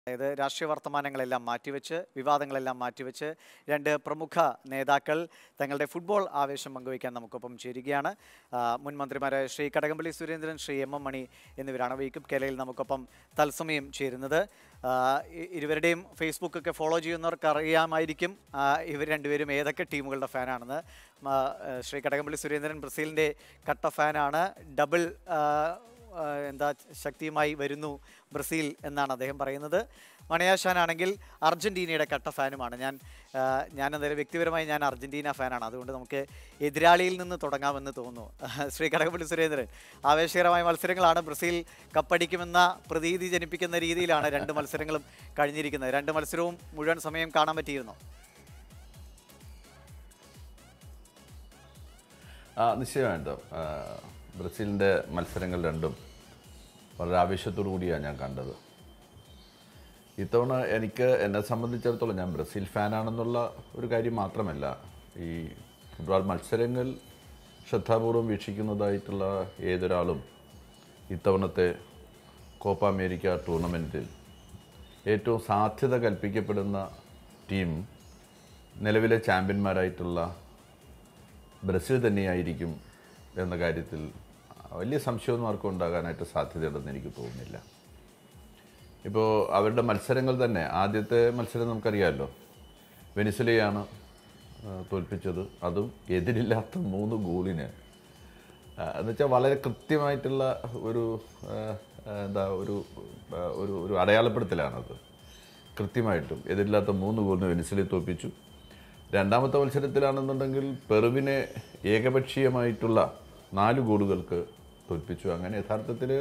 അതായത് രാഷ്ട്രീയ വർത്തമാനങ്ങളെല്ലാം മാറ്റിവെച്ച് വിവാദങ്ങളെല്ലാം മാറ്റിവെച്ച് രണ്ട് പ്രമുഖ നേതാക്കൾ തങ്ങളുടെ ഫുട്ബോൾ ആവേശം പങ്കുവയ്ക്കാൻ നമുക്കൊപ്പം ചേരുകയാണ് ആ, മുൻ മന്ത്രിമാരായ ശ്രീ കടകംപള്ളി സുരേന്ദ്രൻ ശ്രീ എം എം മണി എന്നിവരാണ് വേക്കപ്പ് കേരളയിൽ നമുക്കൊപ്പം തത്സമയം ചേരുന്നത് ആ, ഇ- ഇരുവരുടെയും ഫേസ്ബുക്കൊക്കെ ഫോളോ ചെയ്യുന്നവർക്ക് അറിയാമായിരിക്കും ആ, ഇവർ രണ്ടുപേരും ഏതൊക്കെ ടീമുകളുടെ ഫാനാണെന്ന് ആ, ശ്രീ കടകംപള്ളി സുരേന്ദ്രൻ ബ്രസീലിൻ്റെ കട്ട ഫാനാണ് ഡബിൾ ആ, ആ, എന്താ ശക്തിയുമായി വരുന്നു ബ്രസീൽ എന്നാണ് അദ്ദേഹം പറയുന്നത് മണിയാശാനാണെങ്കിൽ അർജന്റീനയുടെ കട്ട ഫാനുമാണ് ഞാൻ ആ, ഞാൻ എന്തായാലും വ്യക്തിപരമായി ഞാൻ അർജന്റീന ഫാനാണ് അതുകൊണ്ട് നമുക്ക് എതിരാളിയിൽ നിന്ന് തുടങ്ങാമെന്ന് തോന്നുന്നു ശ്രീ കടകപ്പള്ളി സുരേന്ദ്രൻ ആവേശകരമായ മത്സരങ്ങളാണ് ബ്രസീൽ കപ്പടിക്കുമെന്ന പ്രതീതി ജനിപ്പിക്കുന്ന രീതിയിലാണ് രണ്ട് മത്സരങ്ങളും കഴിഞ്ഞിരിക്കുന്നത് രണ്ട് മത്സരവും മുഴുവൻ സമയം കാണാൻ പറ്റിയിരുന്നു ആ നിശ്ചയമായിട്ടും ആ, ബ്രസീലിൻ്റെ മത്സരങ്ങൾ രണ്ടും വളരെ ആവേശത്തോടു കൂടിയാണ് ഞാൻ കണ്ടത് ഇത്തവണ എനിക്ക് എന്നെ സംബന്ധിച്ചിടത്തോളം ഞാൻ ബ്രസീൽ ഫാനാണെന്നുള്ള ഒരു കാര്യം മാത്രമല്ല ഈ ഫുട്ബോൾ മത്സരങ്ങൾ ശ്രദ്ധാപൂർവം വീക്ഷിക്കുന്നതായിട്ടുള്ള ഏതൊരാളും ഇത്തവണത്തെ കോപ്പ അമേരിക്ക ടൂർണമെൻറ്റിൽ ഏറ്റവും സാധ്യത കൽപ്പിക്കപ്പെടുന്ന ടീം നിലവിലെ ചാമ്പ്യന്മാരായിട്ടുള്ള ബ്രസീൽ തന്നെയായിരിക്കും എന്ന കാര്യത്തിൽ വലിയ സംശയമൊന്നും ആർക്കും ഉണ്ടാകാനായിട്ട് സാധ്യതയുണ്ടെന്ന് എനിക്ക് തോന്നുന്നില്ല ഇപ്പോൾ അവരുടെ മത്സരങ്ങൾ തന്നെ ആദ്യത്തെ മത്സരം നമുക്കറിയാമല്ലോ വെനിസലയാണ് ആ, തോൽപ്പിച്ചത് അതും എതിരില്ലാത്ത മൂന്ന് ഗോളിന് ആ, എന്നുവെച്ചാൽ വളരെ കൃത്യമായിട്ടുള്ള ഒരു ആ, ആ, എന്താ ഒരു ആ, ഒരു ഒരു അടയാളപ്പെടുത്തലാണത് കൃത്യമായിട്ടും എതിരില്ലാത്ത മൂന്ന് ഗോളിന് വെനിസലയെ തോൽപ്പിച്ചു രണ്ടാമത്തെ മത്സരത്തിലാണെന്നുണ്ടെങ്കിൽ പെറുവിനെ ഏകപക്ഷീയമായിട്ടുള്ള നാല് ഗോളുകൾക്ക് തോൽപ്പിച്ചു അങ്ങനെ യഥാർത്ഥത്തിൽ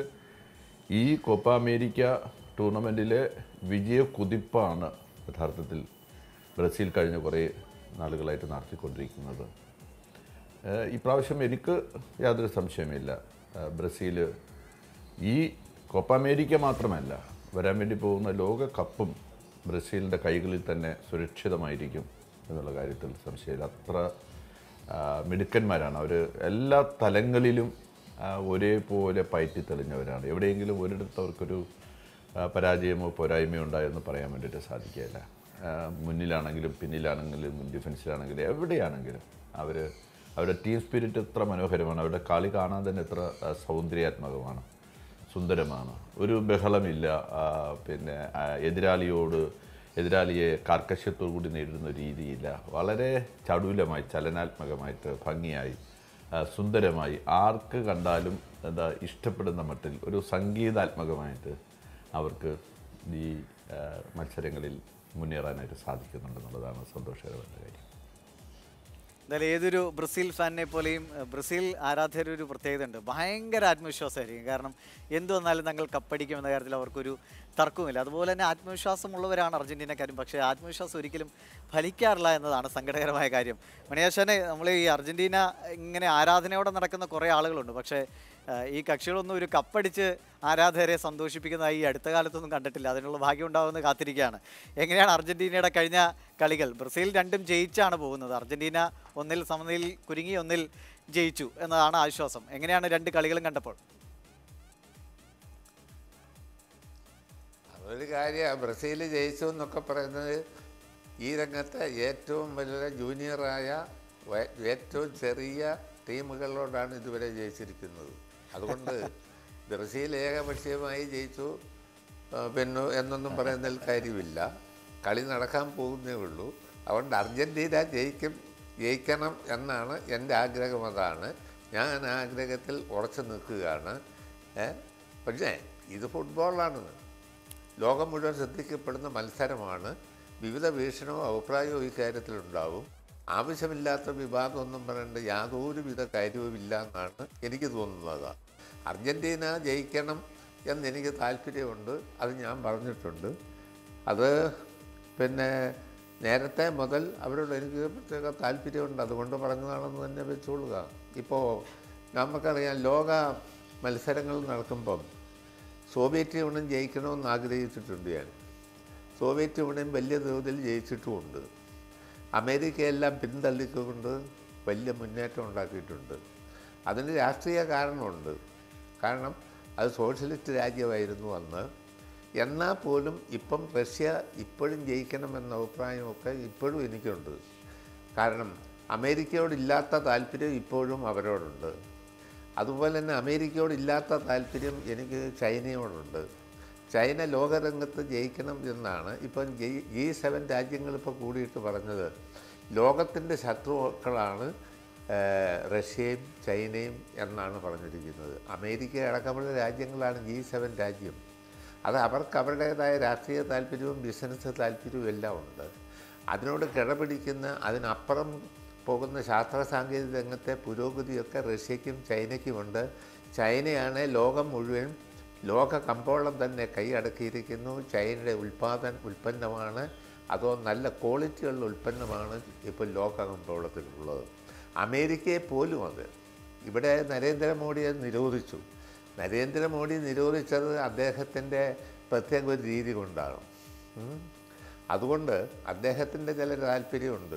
ഈ കോപ്പ അമേരിക്ക ടൂർണമെൻറ്റിലെ വിജയ കുതിപ്പാണ് യഥാർത്ഥത്തിൽ ബ്രസീൽ കഴിഞ്ഞ കുറേ നാളുകളായിട്ട് നടത്തിക്കൊണ്ടിരിക്കുന്നത് ഏഹ് ഇപ്രാവശ്യം എനിക്ക് യാതൊരു സംശയമില്ല ഏഹ് ബ്രസീൽ ഈ കോപ്പ അമേരിക്ക മാത്രമല്ല വരാൻ വേണ്ടി പോകുന്ന ലോകകപ്പും ബ്രസീലിൻ്റെ കൈകളിൽ തന്നെ സുരക്ഷിതമായിരിക്കും എന്നുള്ള കാര്യത്തിൽ സംശയമില്ല അത്ര ആ, മിടുക്കന്മാരാണ് അവർ എല്ലാ തലങ്ങളിലും ആ, ഒരേപോലെ പയറ്റി തെളിഞ്ഞവരാണ് എവിടെയെങ്കിലും ഒരിടത്ത് അവർക്കൊരു ആ, പരാജയമോ പോരായ്മയോ ഉണ്ടായെന്ന് പറയാൻ വേണ്ടിയിട്ട് സാധിക്കില്ല ആ, മുന്നിലാണെങ്കിലും പിന്നിലാണെങ്കിലും ഡിഫൻസിലാണെങ്കിലും എവിടെയാണെങ്കിലും അവർ അവരുടെ ടീം സ്പിരിറ്റ് എത്ര മനോഹരമാണ് അവരുടെ കളി കാണാൻ തന്നെ എത്ര ആ, സൗന്ദര്യാത്മകമാണ് സുന്ദരമാണ് ഒരു ബഹളമില്ല ആ, പിന്നെ ആ, എതിരാളിയോട് എതിരാളിയെ കാർക്കശ്യത്തോടു കൂടി നേരിടുന്ന ഒരു രീതിയില്ല വളരെ ചടുലമായി ചലനാത്മകമായിട്ട് ഭംഗിയായി ആ, സുന്ദരമായി ആർക്ക് കണ്ടാലും എന്താ ഇഷ്ടപ്പെടുന്ന മട്ടിൽ ഒരു സംഗീതാത്മകമായിട്ട് അവർക്ക് ഈ ആ, മത്സരങ്ങളിൽ മുന്നേറാനായിട്ട് സാധിക്കുന്നുണ്ടെന്നുള്ളതാണ് സന്തോഷകരമായ കാര്യം എന്തായാലും ഏതൊരു ബ്രസീൽ ഫാനിനെ പോലെയും ഏഹ്, ബ്രസീൽ ആരാധകർ ഒരു പ്രത്യേകത ഉണ്ട് ഭയങ്കര ആത്മവിശ്വാസമായിരിക്കും കാരണം എന്തു വന്നാലും തങ്ങൾ കപ്പടിക്കും എന്ന കാര്യത്തിൽ അവർക്കൊരു തർക്കവുമില്ല അതുപോലെ തന്നെ ആത്മവിശ്വാസമുള്ളവരാണ് അർജന്റീനക്കാരും പക്ഷേ ആത്മവിശ്വാസം ഒരിക്കലും ഫലിക്കാറില്ല എന്നതാണ് സങ്കടകരമായ കാര്യം മണിയാശനെ നമ്മൾ ഈ അർജന്റീന ഇങ്ങനെ ആരാധനയോടെ നടക്കുന്ന കുറേ ആളുകളുണ്ട് പക്ഷേ ഏഹ്, ഈ കക്ഷികളൊന്നും ഒരു കപ്പടിച്ച് ആരാധകരെ സന്തോഷിപ്പിക്കുന്നതായി ഈ അടുത്ത കാലത്തൊന്നും കണ്ടിട്ടില്ല അതിനുള്ള ഭാഗ്യം ഉണ്ടാവുമെന്ന് കാത്തിരിക്കുകയാണ് എങ്ങനെയാണ് അർജന്റീനയുടെ കഴിഞ്ഞ കളികൾ ബ്രസീൽ രണ്ടും ജയിച്ചാണ് പോകുന്നത് അർജന്റീന ഒന്നിൽ സമനിലയിൽ കുരുങ്ങി ഒന്നിൽ ജയിച്ചു എന്നതാണ് ആശ്വാസം എങ്ങനെയാണ് രണ്ട് കളികളും കണ്ടപ്പോൾ അതൊരു കാര്യമാണ് ബ്രസീൽ ജയിച്ചു എന്നൊക്കെ പറയുന്നത് ഈ രംഗത്തെ ഏറ്റവും വലിയ ജൂനിയറായ വേ- ഏറ്റവും ചെറിയ ടീമുകളോടാണ് ഇതുവരെ ജയിച്ചിരിക്കുന്നത് അതുകൊണ്ട് ബ്രസീൽ ഏകപക്ഷീയമായി ജയിച്ചു ആ, പിന്നെ എന്നൊന്നും പറയുന്നതിൽ കാര്യമില്ല കളി നടക്കാൻ പോകുന്നേ ഉള്ളൂ അതുകൊണ്ട് അർജൻറ്റീന ജയിക്കും ജയിക്കണം എന്നാണ് എൻ്റെ ആഗ്രഹം അതാണ് ഞാൻ ആ ആഗ്രഹത്തിൽ ഉറച്ചു നിൽക്കുകയാണ് ഏ? പക്ഷേ ഇത് ഫുട്ബോളാണ് ലോകം മുഴുവൻ ശ്രദ്ധിക്കപ്പെടുന്ന മത്സരമാണ് വിവിധ വീക്ഷണവും അഭിപ്രായവും ഇക്കാര്യത്തിലുണ്ടാവും ആവശ്യമില്ലാത്ത വിവാദമൊന്നും പറയേണ്ട യാതൊരുവിധ കാര്യവുമില്ല എന്നാണ് എനിക്ക് തോന്നുന്നത് അർജൻറ്റീന ജയിക്കണം എന്നെനിക്ക് താല്പര്യമുണ്ട് അത് ഞാൻ പറഞ്ഞിട്ടുണ്ട് അത് പിന്നെ നേരത്തെ മുതൽ അവരോട് എനിക്ക് പ്രത്യേക താല്പര്യമുണ്ട് അതുകൊണ്ട് പറഞ്ഞതാണെന്ന് തന്നെ വെച്ചോളുക ഇപ്പോൾ നമുക്കറിയാം ലോക മത്സരങ്ങൾ നടക്കുമ്പം സോവിയറ്റ് യൂണിയൻ ജയിക്കണമെന്ന് ആഗ്രഹിച്ചിട്ടുണ്ട് ഞാൻ സോവിയറ്റ് യൂണിയൻ വലിയ തോതിൽ ജയിച്ചിട്ടുമുണ്ട് അമേരിക്കയെല്ലാം പിന്തള്ളിക്കൊണ്ട് വലിയ മുന്നേറ്റം ഉണ്ടാക്കിയിട്ടുണ്ട് അതിന് രാഷ്ട്രീയ കാരണമുണ്ട് കാരണം അത് സോഷ്യലിസ്റ്റ് രാജ്യമായിരുന്നു അന്ന് എന്നാൽ പോലും ഇപ്പം റഷ്യ ഇപ്പോഴും ജയിക്കണമെന്ന അഭിപ്രായമൊക്കെ ഇപ്പോഴും എനിക്കുണ്ട് കാരണം അമേരിക്കയോടില്ലാത്ത താല്പര്യം ഇപ്പോഴും അവരോടുണ്ട് അതുപോലെ തന്നെ അമേരിക്കയോടില്ലാത്ത താല്പര്യം എനിക്ക് ചൈനയോടുണ്ട് ചൈന ലോകരംഗത്ത് ജയിക്കണം എന്നാണ് ഇപ്പം ജി സെവൻ രാജ്യങ്ങൾ ഇപ്പോൾ കൂടിയിട്ട് പറഞ്ഞത് ലോകത്തിൻ്റെ ശത്രുക്കളാണ് ഏഹ്, റഷ്യയും ചൈനയും എന്നാണ് പറഞ്ഞിരിക്കുന്നത് അമേരിക്ക അടക്കമുള്ള രാജ്യങ്ങളാണ് ജി സെവൻ രാജ്യം അത് അവർക്ക് അവരുടേതായ രാഷ്ട്രീയ താല്പര്യവും ബിസിനസ് താല്പര്യവും എല്ലാം ഉണ്ട് അതിനോട് കിടപിടിക്കുന്ന അതിനപ്പുറം പോകുന്ന ശാസ്ത്ര സാങ്കേതിക രംഗത്തെ പുരോഗതിയൊക്കെ റഷ്യയ്ക്കും ചൈനയ്ക്കുമുണ്ട് ചൈനയാണ് ലോകം മുഴുവൻ ലോക കമ്പോളം തന്നെ കൈയടക്കിയിരിക്കുന്നു ചൈനയുടെ ഉൽപ്പാദന ഉൽപ്പന്നമാണ് അതോ നല്ല ക്വാളിറ്റിയുള്ള ഉൽപ്പന്നമാണ് ഇപ്പോൾ ലോക കമ്പോളത്തിലുള്ളത് അമേരിക്കയെ പോലും അത് ഇവിടെ നരേന്ദ്രമോദി അത് നിരോധിച്ചു നരേന്ദ്രമോദി നിരോധിച്ചത് അദ്ദേഹത്തിൻ്റെ പ്രത്യേക ഒരു രീതി കൊണ്ടാണ് ഉം. അതുകൊണ്ട് അദ്ദേഹത്തിൻ്റെ ചില താല്പര്യമുണ്ട്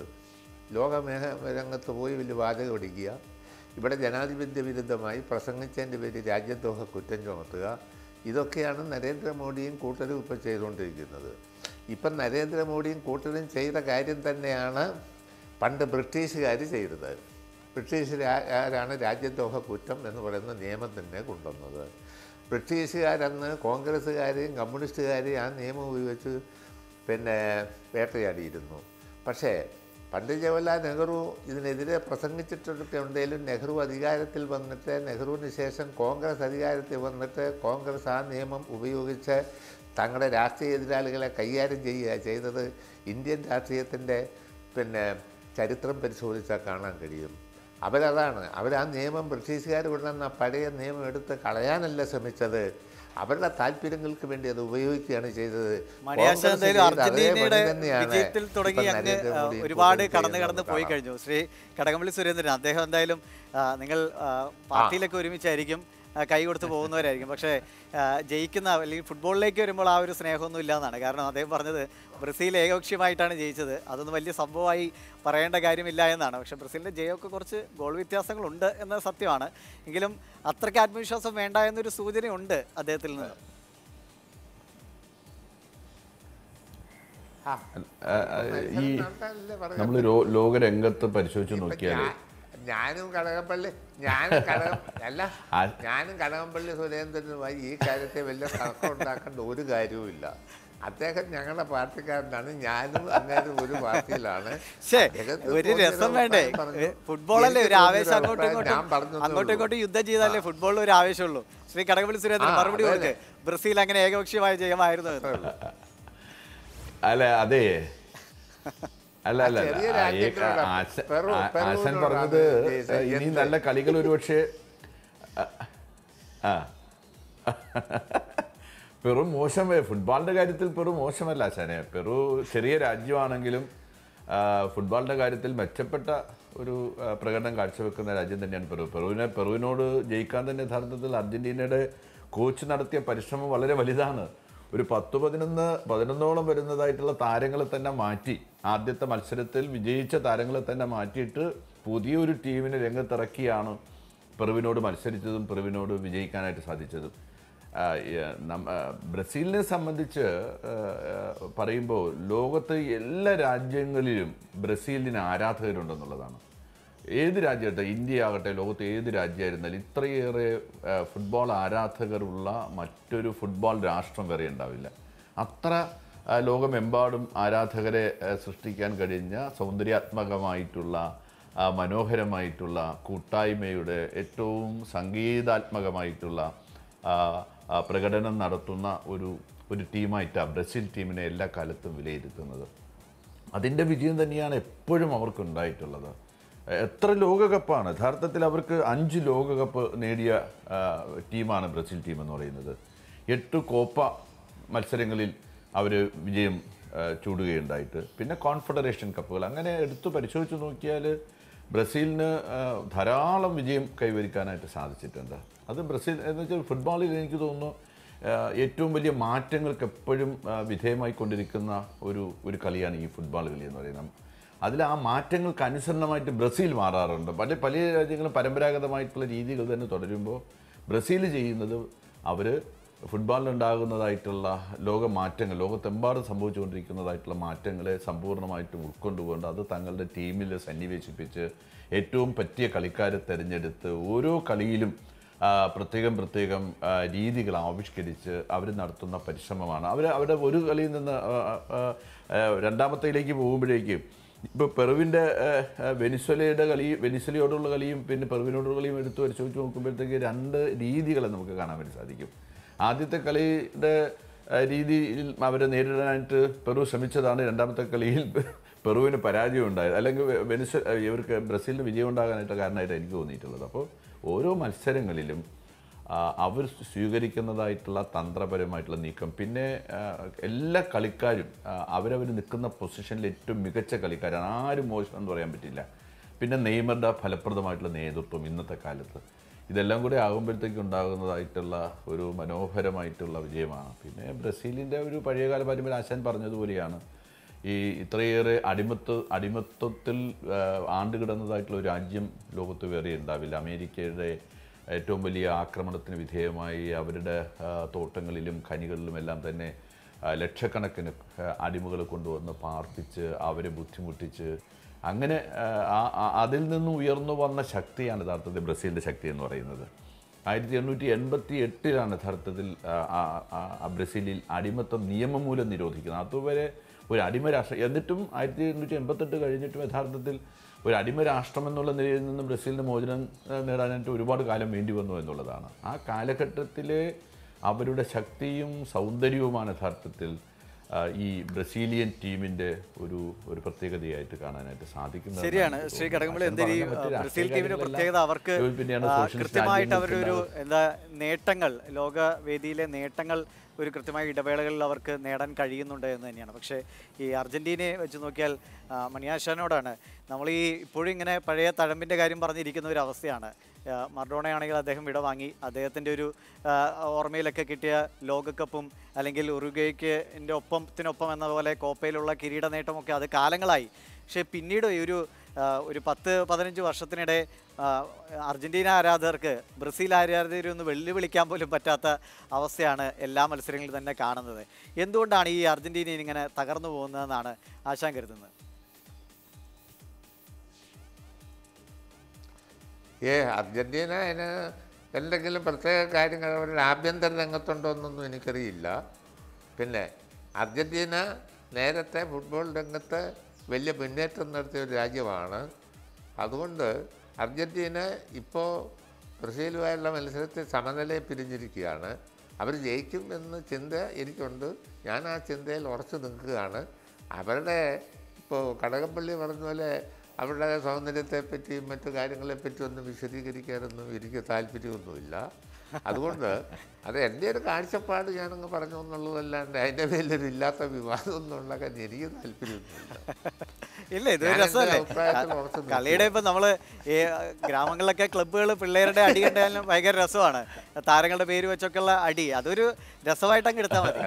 ലോകമേഖ രംഗത്ത് പോയി വലിയ വാചകം അടിക്കുക ഇവിടെ ജനാധിപത്യ വിരുദ്ധമായി പ്രസംഗിച്ചതിൻ്റെ പേരിൽ രാജ്യദ്രോഹ കുറ്റം ചുമത്തുക ഇതൊക്കെയാണ് നരേന്ദ്രമോദിയും കൂട്ടരും ഇപ്പോൾ ചെയ്തുകൊണ്ടിരിക്കുന്നത് ഇപ്പം നരേന്ദ്രമോദിയും കൂട്ടരും ചെയ്ത കാര്യം തന്നെയാണ് പണ്ട് ബ്രിട്ടീഷുകാർ ചെയ്തത് ബ്രിട്ടീഷുകാരാണ് രാജ്യദ്രോഹ കുറ്റം എന്ന് പറയുന്ന നിയമം തന്നെ കൊണ്ടുവന്നത് ബ്രിട്ടീഷുകാരന്ന് കോൺഗ്രസ്സുകാരെയും കമ്മ്യൂണിസ്റ്റുകാരെയും ആ നിയമം ഉപയോഗിച്ച് പിന്നെ വേട്ടയാടിയിരുന്നു പക്ഷേ പണ്ഡിറ്റ് ജവഹർലാൽ നെഹ്റു ഇതിനെതിരെ പ്രസംഗിച്ചിട്ടൊക്കെ ഉണ്ടെങ്കിലും നെഹ്റു അധികാരത്തിൽ വന്നിട്ട് നെഹ്റുവിന് ശേഷം കോൺഗ്രസ് അധികാരത്തിൽ വന്നിട്ട് കോൺഗ്രസ് ആ നിയമം ഉപയോഗിച്ച് തങ്ങളുടെ രാഷ്ട്രീയ എതിരാളികളെ കൈകാര്യം ചെയ്യുക ചെയ്തത് ഇന്ത്യൻ രാഷ്ട്രീയത്തിൻ്റെ പിന്നെ ചരിത്രം പരിശോധിച്ചാൽ കാണാൻ കഴിയും അവരതാണ് അവർ ആ നിയമം ബ്രിട്ടീഷുകാർ കൊണ്ടുവന്ന പഴയ നിയമം എടുത്ത് കളയാനല്ല ശ്രമിച്ചത് അവരുടെ താല്പര്യങ്ങൾക്ക് വേണ്ടി അത് ഉപയോഗിക്കുകയാണ് ചെയ്തത് മണിയാശ കോൺഗ്രസ് എന്തായാലും ചെയ്ത അതേ അർജന്റീനയുടെ പണി തന്നെയാണ് വിജയത്തിൽ തുടങ്ങി ഇപ്പം അങ്ങ് നരേന്ദ്രമോദി ആ, ഒരുപാട് കൂടുതൽ കടന്നു ചെയ്യുന്നത് കടന്ന് പോയി കാണാം. കഴിഞ്ഞു ശ്രീ കടകംപള്ളി സുരേന്ദ്രൻ അദ്ദേഹം എന്തായാലും ആ, നിങ്ങൾ ആ, പാർട്ടിയിലൊക്കെ ഒരുമിച്ചായിരിക്കും ആ, കൈ കൊടുത്ത് പോകുന്നവരായിരിക്കും പക്ഷേ ആ, ജയിക്കുന്ന അല്ലെങ്കിൽ ഫുട്ബോളിലേക്ക് വരുമ്പോൾ ആ ഒരു സ്നേഹമൊന്നും ഇല്ല എന്നാണ് കാരണം അദ്ദേഹം പറഞ്ഞത് ബ്രസീൽ ഏകപക്ഷീയമായിട്ടാണ് ജയിച്ചത് അതൊന്നും വലിയ സംഭവമായി പറയേണ്ട കാര്യമില്ല എന്നാണ് പക്ഷേ ബ്രസീലിൻ്റെ ജയമൊക്കെ കുറച്ച് ഗോൾ വ്യത്യാസങ്ങളുണ്ട് എന്നത് സത്യമാണ് എങ്കിലും അത്രയ്ക്ക് ആത്മവിശ്വാസം വേണ്ട എന്നൊരു സൂചനയുണ്ട് അദ്ദേഹത്തിൽ നിന്ന് ആ, ആ, ആ, ഈ നടത്താനല്ലേ പറഞ്ഞത്? നമ്മൾ ലോകരംഗത്ത് പരിശോധിച്ച് നോക്കിയാൽ ഞാ- ഞാനും കടകംപള്ളി ഞാനും കടകം അല്ല ആ- ഞാനും കടകംപള്ളി സുരേന്ദ്രനുമായി ഈ കാര്യത്തെ വലിയ തർക്കമുണ്ടാക്കേണ്ട ഒരു കാര്യവുമില്ല അദ്ദേഹം ഞങ്ങളുടെ പാർട്ടിക്കാരനാണ് ഞാനും അങ്ങേരും ഒരു പാർട്ടിയിലാണ് ശ്ശേ, അദ്ദേഹത്തിന് ഒരു തോന്നിയൊരു രസം വേണ്ടേ അഭിപ്രായം പറഞ്ഞു. ഫുട്ബോളല്ലേ ഒരു എനിക്ക് ആവേശം തോന്നിയൊരു അങ്ങോട്ടും അഭിപ്രായം ഞാൻ ഇങ്ങോട്ടും പറഞ്ഞെന്നേ അങ്ങോട്ടും ഉള്ളൂ. ഇങ്ങോട്ടും യുദ്ധം ചെയ്താലേ ഫുട്ബോളിൽ ഒരു ആവേശമുള്ളൂ ശ്രീ കടകംപള്ളി സുരേന്ദ്രൻ ആ, മറുപടി അതെ, കൊടുക്ക് ബ്രസീൽ അങ്ങനെ ഏകപക്ഷീയമായ ജയമായിരുന്നു എന്ന്. അല്ല അതെ അല്ല അല്ല ആ ചെറിയ അല്ല. ആ, ഈ- രാജ്യങ്ങളോടാ. ആശ- പെറു- ആ- ആശാൻ പെറുവിനോടാണ് പറഞ്ഞത് ഇത് ഇനി എന്ത്? നല്ല കളികൾ ഒരുപക്ഷെ ആ പെറു മോശം ഫുട്ബോളിന്റെ കാര്യത്തിൽ പെറു മോശമല്ല ആശാനെ പെറു ചെറിയ രാജ്യമാണെങ്കിലും ആ, ഫുട്ബോളിന്റെ കാര്യത്തിൽ മെച്ചപ്പെട്ട ഒരു ആ, പ്രകടനം കാഴ്ചവെക്കുന്ന രാജ്യം തന്നെയാണ് പെറു പെറുവിനെ പെറുവിനോട് ജയിക്കാൻ തന്നെ യഥാർത്ഥത്തിൽ അർജന്റീനയുടെ കോച്ച് നടത്തിയ പരിശ്രമം വളരെ വലുതാണ് ഒരു പത്ത് പതിനൊന്ന് പതിനൊന്നോളം വരുന്നതായിട്ടുള്ള താരങ്ങളെ തന്നെ മാറ്റി ആദ്യത്തെ മത്സരത്തിൽ വിജയിച്ച താരങ്ങളെ തന്നെ മാറ്റിയിട്ട് പുതിയൊരു ടീമിനെ രംഗത്തിറക്കിയാണ് പെറുവിനോട് മത്സരിച്ചതും പെറുവിനോട് വിജയിക്കാനായിട്ട് സാധിച്ചതും ആ, ഈ, നം- ആ, ബ്രസീലിനെ സംബന്ധിച്ച് ആ, ആ, പറയുമ്പോൾ ലോകത്ത് എല്ലാ രാജ്യങ്ങളിലും ബ്രസീലിന് ആരാധകരുണ്ടെന്നുള്ളതാണ് ഏത് രാജ്യമാകട്ടെ ഇന്ത്യ ആകട്ടെ ലോകത്ത് ഏത് രാജ്യമായിരുന്നാലും ഇത്രയേറെ ആ, ഫുട്ബോൾ ആരാധകരുള്ള മറ്റൊരു ഫുട്ബോൾ രാഷ്ട്രം വേറെ ഉണ്ടാവില്ല അത്ര ആ, ലോകമെമ്പാടും ആരാധകരെ ആ, സൃഷ്ടിക്കാൻ കഴിഞ്ഞ സൗന്ദര്യാത്മകമായിട്ടുള്ള ആ, മനോഹരമായിട്ടുള്ള കൂട്ടായ്മയുടെ ഏറ്റവും സംഗീതാത്മകമായിട്ടുള്ള ആ, ആ, പ്രകടനം നടത്തുന്ന ഒരു ഒരു ടീമായിട്ടാണ് ബ്രസീൽ ടീമിനെ എല്ലാ കാലത്തും വിലയിരുത്തുന്നത് അതിൻ്റെ വിജയം തന്നെയാണ് എപ്പോഴും അവർക്ക് ഉണ്ടായിട്ടുള്ളത് എത്ര ലോകകപ്പാണ് യഥാർത്ഥത്തിൽ അവർക്ക് അഞ്ച് ലോകകപ്പ് നേടിയ ആ, ടീമാണ് ബ്രസീൽ ടീം എന്ന് പറയുന്നത് എട്ട് കോപ്പ മത്സരങ്ങളിൽ അവർ വിജയം ആ, ചൂടുകയുണ്ടായിട്ട് പിന്നെ കോൺഫെഡറേഷൻ കപ്പുകൾ അങ്ങനെ എടുത്തു പരിശോധിച്ച് നോക്കിയാൽ ബ്രസീലിന് ആ, ധാരാളം വിജയം കൈവരിക്കാനായിട്ട് സാധിച്ചിട്ടുണ്ട് അത് ബ്രസീൽ എന്ന് വെച്ചാൽ ഫുട്ബോളിൽ എനിക്ക് തോന്നുന്നു ആ, ഏറ്റവും വലിയ മാറ്റങ്ങൾക്ക് എപ്പോഴും ആ, വിധേയമായി കൊണ്ടിരിക്കുന്ന ഒരു ഒരു കളിയാണ് ഈ ഫുട്ബോൾ കളി എന്ന് പറയുന്നത് അതിൽ ആ മാറ്റങ്ങൾക്ക് അനുസരണമായിട്ട് ബ്രസീൽ മാറാറുണ്ട് പല പല രാജ്യങ്ങളും പരമ്പരാഗതമായിട്ടുള്ള രീതികൾ തന്നെ തുടരുമ്പോൾ ബ്രസീൽ ചെയ്യുന്നത് അവർ ഫുട്ബോളിലുണ്ടാകുന്നതായിട്ടുള്ള ലോക മാറ്റങ്ങൾ ലോകത്തെമ്പാടും സംഭവിച്ചുകൊണ്ടിരിക്കുന്നതായിട്ടുള്ള മാറ്റങ്ങളെ സമ്പൂർണ്ണമായിട്ടും ഉൾക്കൊണ്ടുകൊണ്ട് അത് തങ്ങളുടെ ടീമിൽ സന്നിവേശിപ്പിച്ച് ഏറ്റവും പറ്റിയ കളിക്കാരെ തിരഞ്ഞെടുത്ത് ഓരോ കളിയിലും ആ, പ്രത്യേകം പ്രത്യേകം ആ, രീതികൾ ആവിഷ്കരിച്ച് അവർ നടത്തുന്ന പരിശ്രമമാണ് അവർ അവരുടെ ഒരു കളിയിൽ നിന്ന് ആ, ആ, ആ, രണ്ടാമത്തേലേക്ക് പോകുമ്പോഴേക്കും ഇപ്പോൾ പെറുവിൻ്റെ വെനിസ്വലയുടെ കളി വെനിസ്വലയോടുള്ള കളിയും പിന്നെ പെറുവിനോടുള്ള കളിയും എടുത്ത് പരിശോധിച്ച് നോക്കുമ്പോഴത്തേക്ക് രണ്ട് രീതികളെ നമുക്ക് കാണാൻ വേണ്ടി സാധിക്കും ആദ്യത്തെ കളിയുടെ ആ, രീതിയിൽ അവരെ നേരിടാനായിട്ട് പെറു ശ്രമിച്ചതാണ് രണ്ടാമത്തെ കളിയിൽ പെറുവിന് പരാജയം ഉണ്ടായത് അല്ലെങ്കിൽ വെ- വെനിസ്വ ഇവർക്ക് ബ്രസീലിന് വിജയം ഉണ്ടാകാനായിട്ട് കാരണമായിട്ട് എനിക്ക് തോന്നിയിട്ടുള്ളത് അപ്പോൾ ഓരോ മത്സരങ്ങളിലും ആ, അവർ സ്വീകരിക്കുന്നതായിട്ടുള്ള തന്ത്രപരമായിട്ടുള്ള നീക്കം പിന്നെ ആ, എല്ലാ കളിക്കാരും ആ, അവരവർ നിൽക്കുന്ന പൊസിഷനിൽ ഏറ്റവും മികച്ച കളിക്കാരാണ് ആരും മോശം എന്ന് പറയാൻ പറ്റില്ല പിന്നെ നെയ്മറുടെ ഫലപ്രദമായിട്ടുള്ള നേതൃത്വം ഇന്നത്തെ കാലത്ത് ഇതെല്ലാം കൂടി ആകുമ്പോഴത്തേക്ക് ഉണ്ടാകുന്നതായിട്ടുള്ള ഒരു മനോഹരമായിട്ടുള്ള വിജയമാണ് പിന്നെ ബ്രസീലിൻ്റെ ഒരു പഴയകാല പാരമ്പര്യം ആശാൻ പറഞ്ഞതുപോലെയാണ് ഈ ഇത്രയേറെ അടിമത്വ അടിമത്വത്തിൽ ആ, ആണ്ടുകിടന്നതായിട്ടുള്ള ഒരു രാജ്യം ലോകത്ത് വേറെ ഉണ്ടാവില്ല അമേരിക്കയുടെ ഏറ്റവും വലിയ ആക്രമണത്തിന് വിധേയമായി അവരുടെ ആ, തോട്ടങ്ങളിലും ഖനികളിലും എല്ലാം തന്നെ ആ, ലക്ഷക്കണക്കിന് അടിമകൾ കൊണ്ടുവന്ന് പാർപ്പിച്ച് അവരെ ബുദ്ധിമുട്ടിച്ച് അങ്ങനെ ആ, ആ- ആ- അതിൽ നിന്ന് ഉയർന്നു വന്ന ശക്തിയാണ് യഥാർത്ഥത്തിൽ ബ്രസീലിൻ്റെ ശക്തി എന്ന് പറയുന്നത് ആയിരത്തി എണ്ണൂറ്റി എൺപത്തി എട്ടിലാണ് യഥാർത്ഥത്തിൽ ആ, ആ- ആ- ആ ബ്രസീലിൽ അടിമത്തം നിയമം മൂലം നിരോധിക്കുന്നത് അതുവരെ ഒരു അടിമ രാഷ്ട്രം എന്നിട്ടും ആയിരത്തി എണ്ണൂറ്റി എൺപത്തെട്ട് കഴിഞ്ഞിട്ടും യഥാർത്ഥത്തിൽ ഒരു അടിമ രാഷ്ട്രം എന്നുള്ള നിലയിൽ നിന്ന് ബ്രസീലിന് മോചനം ആ, നേടാനായിട്ട് ഒരുപാട് കാലം വേണ്ടി വന്നു എന്നുള്ളതാണ് ആ കാലഘട്ടത്തിലെ അവരുടെ ശക്തിയും സൗന്ദര്യവുമാണ് യഥാർത്ഥത്തിൽ ആ, ഈ ബ്രസീലിയൻ ടീമിന്റെ ഒരു ഒരു പ്രത്യേകതയായിട്ട് കാണാനായിട്ട് സാധിക്കുന്നത് ശരിയാണ് ശ്രീ കടകംപള്ളി എന്തായാലും ഈ ബ്രസീൽ ടീമിന്റെ പ്രത്യേകത അവർക്ക് പിന്നെയാണ് ആ, സോഷ്യലിസ്റ്റ് കൃത്യമായിട്ട് അവരുടെ ഒരു രാജ്യങ്ങൾക്ക് എന്താ നേട്ടങ്ങൾ ലോകവേദിയിലെ നേട്ടങ്ങൾ ഒരു കൃത്യമായ ഇടവേളകളിൽ അവർക്ക് നേടാൻ കഴിയുന്നുണ്ട് എന്ന് തന്നെയാണ് പക്ഷേ ഈ അർജന്റീനയെ വെച്ച് നോക്കിയാൽ ആ, മണിയാശാനോടാണ് നമ്മൾ ഈ ഇപ്പോഴും ഇങ്ങനെ പഴയ തഴമ്പിൻ്റെ കാര്യം പറഞ്ഞിരിക്കുന്ന ഒരു അവസ്ഥയാണ് ആ, മർഡോണയാണെങ്കിൽ അദ്ദേഹം വിട വാങ്ങി അദ്ദേഹത്തിൻ്റെ ഒരു ആ, ഓർമ്മയിലൊക്കെ കിട്ടിയ ലോകകപ്പും അല്ലെങ്കിൽ ഉറുഗയ്ക്ക് ഒപ്പത്തിനൊപ്പം എന്ന പോലെ കോപ്പയിലുള്ള കിരീട നേട്ടമൊക്കെ അത് കാലങ്ങളായി പക്ഷേ പിന്നീട് ഈ ഒരു ആ, ഒരു പത്ത് പതിനഞ്ച് വർഷത്തിനിടെ ആ, അർജന്റീന ആരാധകർക്ക് ബ്രസീൽ ആരാധകരെ ഒന്ന് വെല്ലുവിളിക്കാൻ പോലും പറ്റാത്ത അവസ്ഥയാണ് എല്ലാ മത്സരങ്ങളിലും തന്നെ കാണുന്നത് എന്തുകൊണ്ടാണ് ഈ അർജന്റീന ഇങ്ങനെ തകർന്നു പോകുന്നതെന്നാണ് ആശാൻ കരുതുന്നത് ഏ അർജന്റീന അതിന് എന്തെങ്കിലും പ്രത്യേക കാര്യങ്ങൾ അവരുടെ ആഭ്യന്തര രംഗത്തുണ്ടോ എന്നൊന്നും എനിക്കറിയില്ല പിന്നെ അർജന്റീന നേരത്തെ ഫുട്ബോൾ രംഗത്ത് വലിയ മുന്നേറ്റം നടത്തിയ ഒരു രാജ്യമാണ് അതുകൊണ്ട് അർജന്റീന ഇപ്പോൾ ബ്രസീലുമായുള്ള മത്സരത്തിൽ സമനിലയെ പിരിഞ്ഞിരിക്കുകയാണ് അവർ ജയിക്കും എന്ന ചിന്ത എനിക്കുണ്ട് ഞാൻ ആ ചിന്തയിൽ ഉറച്ചു നിൽക്കുകയാണ് അവരുടെ ഇപ്പോൾ കടകപ്പള്ളി പറഞ്ഞ പോലെ അവരുടെ സൗന്ദര്യത്തെപ്പറ്റിയും മറ്റു കാര്യങ്ങളെപ്പറ്റി ഒന്നും വിശദീകരിക്കാനൊന്നും എനിക്ക് താല്പര്യമൊന്നുമില്ല അതുകൊണ്ട് അത് എൻ്റെ ഒരു കാഴ്ചപ്പാട് ഞാനങ്ങ് പറഞ്ഞു എന്നുള്ളതല്ലാണ്ട് അതിൻ്റെ പേരിലൊരു ഇല്ലാത്ത വിവാദമൊന്നും ഉണ്ടാക്കാൻ എനിക്ക് താല്പര്യമൊന്നുമില്ല ഇല്ല ഇതൊരു ഞാൻ എൻ്റെ രസമല്ലേ അഭിപ്രായത്തിൽ ഉറച്ചു നിൽക്കുന്നു. കളിയുടെ ഇപ്പം നമ്മൾ ഈ ഗ്രാമങ്ങളിലൊക്കെ ക്ലബ്ബുകൾ പിള്ളേരുടെ അടി കണ്ടാലും ഭയങ്കര രസമാണ് താരങ്ങളുടെ പേര് വെച്ചൊക്കെയുള്ള അടി അതൊരു രസമായിട്ട് അങ്ങ് എടുത്താൽ മതി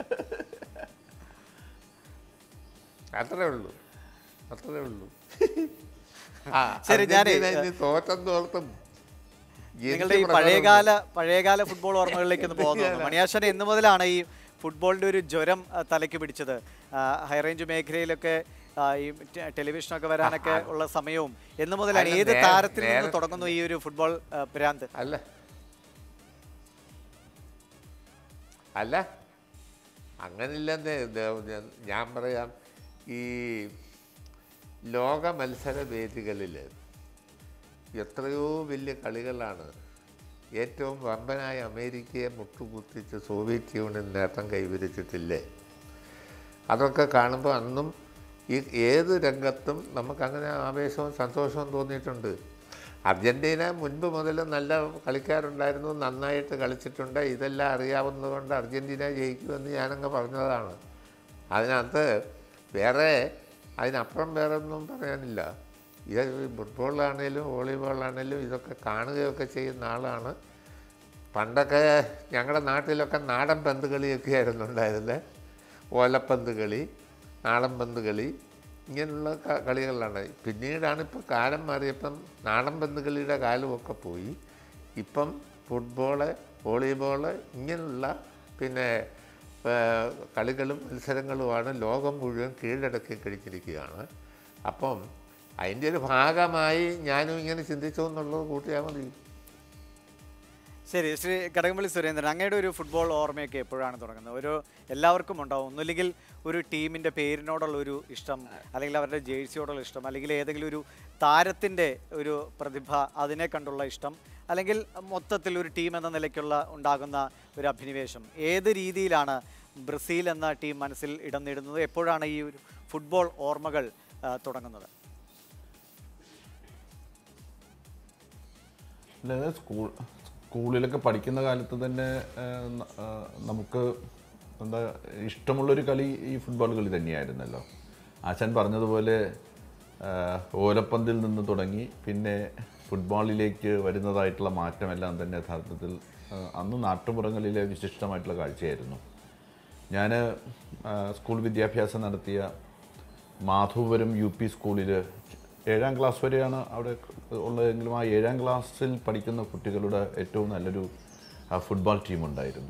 അത്രേ ഉള്ളൂ അത്രേ ഉള്ളൂ ആ, ശരി, ഞാനേ, അർജന്റീന ഇനി തോറ്റെന്നോർത്തും നിങ്ങളുടെ ഈ എനിക്ക് പഴയകാല പഴയകാല ഫുട്ബോൾ ഓർമ്മകളിലേക്ക് ഒന്ന് പോകുന്നു മണിയാശൻ എന്ന് മുതലാണ് ഈ ഫുട്ബോളിന്റെ ഒരു ജ്വരം ആ, തലയ്ക്ക് പിടിച്ചത് ആ, ഹൈറേഞ്ച് മേഖലയിലൊക്കെ ആ, ഈ ടെ- ടെലിവിഷനൊക്കെ വരാനൊക്കെ ഉള്ള സമയവും എന്ന് മുതലാണ് അല്ല, ഏത് നേ- താരത്തിൽ നിന്ന് നേരെ- തുടങ്ങുന്നു ഈ ഒരു ഫുട്ബോൾ ആ, ഭ്രാന്ത് അല്ല അല്ല അങ്ങനില്ലെന്നേ ഇത് ഞാൻ- ഞാൻ പറയാം ഈ ലോക മത്സര വേദികളിൽ എത്രയോ വലിയ കളികളാണ് ഏറ്റവും വമ്പനായ അമേരിക്കയെ മുട്ടുകുത്തിച്ച് സോവിയറ്റ് യൂണിയൻ നേട്ടം കൈവരിച്ചിട്ടില്ലേ അതൊക്കെ കാണുമ്പോൾ അന്നും ഈ ഏത് രംഗത്തും നമുക്കങ്ങനെ ആവേശവും സന്തോഷവും തോന്നിയിട്ടുണ്ട് അർജൻറ്റീന മുൻപ് മുതൽ നല്ല കളിക്കാരുണ്ടായിരുന്നു നന്നായിട്ട് കളിച്ചിട്ടുണ്ട് ഇതെല്ലാം അറിയാവുന്നതുകൊണ്ട് അർജൻറ്റീന ജയിക്കുമെന്ന് ഞാനങ്ങ് പറഞ്ഞതാണ് അതിനകത്ത് വേറെ അതിനപ്പുറം വേറെ ഒന്നും പറയാനില്ല ഇത് ഫുട്ബോളാണേലും വോളിബോളാണേലും ഇതൊക്കെ കാണുകയൊക്കെ ചെയ്യുന്ന ആളാണ് പണ്ടൊക്കെ ഞങ്ങളുടെ നാട്ടിലൊക്കെ നാടൻ പന്ത് കളിയൊക്കെ ആയിരുന്നു ഉണ്ടായിരുന്നത് ഓലപ്പന്ത് കളി നാടൻ പന്ത് കളി ഇങ്ങനെയുള്ള ക- കളികളാണ് പിന്നീടാണ് ഇപ്പോൾ കാലം മാറിയപ്പം നാടൻ പന്ത് കളിയുടെ കാലമൊക്കെ പോയി ഇപ്പം ഫുട്ബോള് വോളിബോള് ഇങ്ങനെയുള്ള പിന്നെ ആ, കളികളും മത്സരങ്ങളുമാണ് ലോകം മുഴുവൻ കീഴടക്കി കഴിഞ്ഞിരിക്കുകയാണ് അപ്പം അതിൻ്റെ ഒരു ഭാഗമായി ഞാനും ഇങ്ങനെ ചിന്തിച്ചു എന്നുള്ളത് കൂട്ടിയാൽ മതി ശരി ശ്രീ കടകംപള്ളി സുരേന്ദ്രൻ അങ്ങയുടെ ഒരു ഫുട്ബോൾ ഓർമ്മയൊക്കെ എപ്പോഴാണ് തുടങ്ങുന്നത് ഒരു എല്ലാവർക്കും ഉണ്ടാവും ഒന്നുമില്ലെങ്കിൽ ഒരു ടീമിൻ്റെ പേരിനോടുള്ള ഒരു ഇഷ്ടം അല്ലെങ്കിൽ അവരുടെ ജേഴ്സിയോടുള്ള ഇഷ്ടം അല്ലെങ്കിൽ ഏതെങ്കിലും ഒരു താരത്തിൻ്റെ ഒരു പ്രതിഭ അതിനെ കണ്ടുള്ള ഇഷ്ടം അല്ലെങ്കിൽ മൊത്തത്തിൽ ഒരു ടീം എന്ന നിലയ്ക്കുള്ള ഉണ്ടാകുന്ന ഒരു അഭിനിവേശം ഏത് രീതിയിലാണ് ബ്രസീൽ എന്ന ടീം മനസ്സിൽ ഇടം നേടുന്നത് എപ്പോഴാണ് ഈ ഒരു ഫുട്ബോൾ ഓർമ്മകൾ ആ, തുടങ്ങുന്നത് അല്ലാതെ സ്കൂൾ സ്കൂളിലൊക്കെ പഠിക്കുന്ന കാലത്ത് തന്നെ ആ, ന- ആ, നമുക്ക് എന്താ ഇഷ്ടമുള്ളൊരു കളി ഈ ഫുട്ബോൾ കളി തന്നെയായിരുന്നല്ലോ ആശാൻ പറഞ്ഞതുപോലെ ആ, ഓലപ്പന്തിൽ നിന്ന് തുടങ്ങി പിന്നെ ഫുട്ബോളിലേക്ക് വരുന്നതായിട്ടുള്ള മാറ്റമെല്ലാം തന്നെ യഥാർത്ഥത്തിൽ ആ, അന്ന് നാട്ടുപുറങ്ങളിലെ വിശിഷ്ടമായിട്ടുള്ള കാഴ്ചയായിരുന്നു ഞാൻ സ്കൂൾ വിദ്യാഭ്യാസം നടത്തിയ മാധവപുരം യു പി സ്കൂളിൽ ഏഴാം ക്ലാസ് വരെയാണ് അവിടെ ഉള്ളതെങ്കിലും ആ ഏഴാം ക്ലാസ്സിൽ പഠിക്കുന്ന കുട്ടികളുടെ ഏറ്റവും നല്ലൊരു ആ, ഫുട്ബോൾ ടീമുണ്ടായിരുന്നു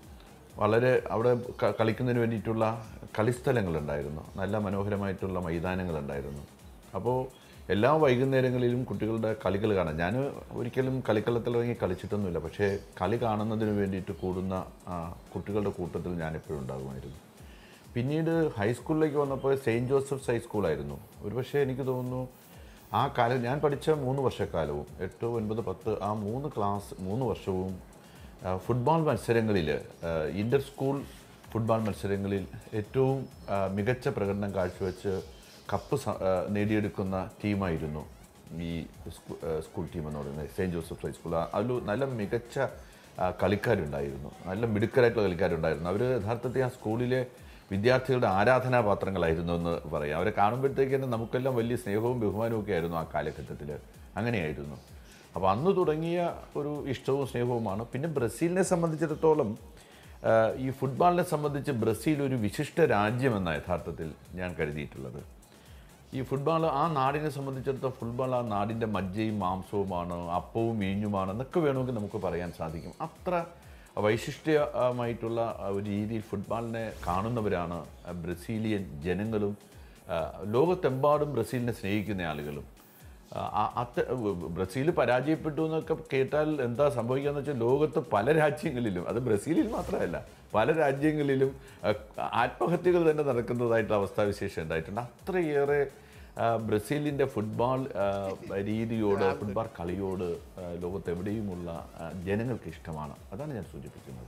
വളരെ അവിടെ ക- കളിക്കുന്നതിന് വേണ്ടിയിട്ടുള്ള കളിസ്ഥലങ്ങളുണ്ടായിരുന്നു നല്ല മനോഹരമായിട്ടുള്ള മൈതാനങ്ങളുണ്ടായിരുന്നു അപ്പോൾ എല്ലാ വൈകുന്നേരങ്ങളിലും കുട്ടികളുടെ കളികൾ കാണാം ഞാൻ ഒരിക്കലും കളിക്കളത്തിലിറങ്ങി കളിച്ചിട്ടൊന്നുമില്ല പക്ഷേ കളി കാണുന്നതിന് വേണ്ടിയിട്ട് കൂടുന്ന ആ, കുട്ടികളുടെ കൂട്ടത്തിൽ ഞാനെപ്പോഴും ഉണ്ടാകുമായിരുന്നു പിന്നീട് ഹൈസ്കൂളിലേക്ക് വന്നപ്പോൾ സെയിൻറ്റ് ജോസഫ്സ് ഹൈസ്കൂളായിരുന്നു ഒരുപക്ഷെ എനിക്ക് തോന്നുന്നു ആ കാലം ഞാൻ പഠിച്ച മൂന്ന് വർഷക്കാലവും എട്ട് ഒൻപത് പത്ത് ആ മൂന്ന് ക്ലാസ് മൂന്ന് വർഷവും ആ, ഫുട്ബോൾ മത്സരങ്ങളിൽ ഇൻ്റർ സ്കൂൾ ഫുട്ബോൾ മത്സരങ്ങളിൽ ഏറ്റവും ആ, മികച്ച പ്രകടനം കാഴ്ചവെച്ച് കപ്പ് സ- ആ, നേടിയെടുക്കുന്ന ടീമായിരുന്നു ഈ സ്കൂ- ആ, സ്കൂൾ ടീം എന്ന് പറയുന്നത് സെയിൻറ്റ് ജോസഫ് ഹൈസ്കൂൾ അതിൽ നല്ല മികച്ച ആ, കളിക്കാരുണ്ടായിരുന്നു നല്ല മിടുക്കരായിട്ടുള്ള കളിക്കാരുണ്ടായിരുന്നു അവർ യഥാർത്ഥത്തിൽ ആ സ്കൂളിലെ വിദ്യാർത്ഥികളുടെ ആരാധനാപാത്രങ്ങളായിരുന്നു എന്ന് പറയാം അവരെ കാണുമ്പോഴത്തേക്ക് തന്നെ നമുക്കെല്ലാം വലിയ സ്നേഹവും ബഹുമാനവും ഒക്കെ ആയിരുന്നു ആ കാലഘട്ടത്തിൽ അങ്ങനെയായിരുന്നു അപ്പോൾ അന്ന് തുടങ്ങിയ ഒരു ഇഷ്ടവും സ്നേഹവുമാണ് പിന്നെ ബ്രസീലിനെ സംബന്ധിച്ചിടത്തോളം ആ, ഈ ഫുട്ബോളിനെ സംബന്ധിച്ച് ബ്രസീൽ ഒരു വിശിഷ്ട രാജ്യമെന്നാണ് യഥാർത്ഥത്തിൽ ഞാൻ കരുതിയിട്ടുള്ളത് ഈ ഫുട്ബോൾ ആ നാടിനെ സംബന്ധിച്ചിടത്തോളം ഫുട്ബോൾ ആ നാടിൻ്റെ മജ്ജയും മാംസവുമാണ് അപ്പവും മീഞ്ഞുമാണ് എന്നൊക്കെ വേണമെങ്കിൽ നമുക്ക് പറയാൻ സാധിക്കും അത്ര വൈശിഷ്ട്യമായിട്ടുള്ള ആ ഒരു രീതിയിൽ ഫുട്ബോളിനെ കാണുന്നവരാണ് ആ ബ്രസീലിയൻ ജനങ്ങളും ആ, ലോകത്തെമ്പാടും ബ്രസീലിനെ സ്നേഹിക്കുന്ന ആളുകളും ആ, അത്ത ബ്രസീൽ പരാജയപ്പെട്ടു എന്നൊക്കെ കേട്ടാൽ എന്താ സംഭവിക്കുക എന്ന് വെച്ചാൽ ലോകത്ത് പല രാജ്യങ്ങളിലും അത് ബ്രസീലിൽ മാത്രമല്ല പല രാജ്യങ്ങളിലും ആ, ആത്മഹത്യകൾ തന്നെ നടക്കുന്നതായിട്ടുള്ള അവസ്ഥാവിശേഷം ഉണ്ടായിട്ടുണ്ട് അത്രയേറെ ആ, ബ്രസീലിൻ്റെ ഫുട്ബോൾ ആ, രീതിയോട് ഫുട്ബോൾ കളിയോട് ആ, ലോകത്തെവിടെയുമുള്ള ആ, ജനങ്ങൾക്ക് ഇഷ്ടമാണ് അതാണ് ഞാൻ സൂചിപ്പിക്കുന്നത്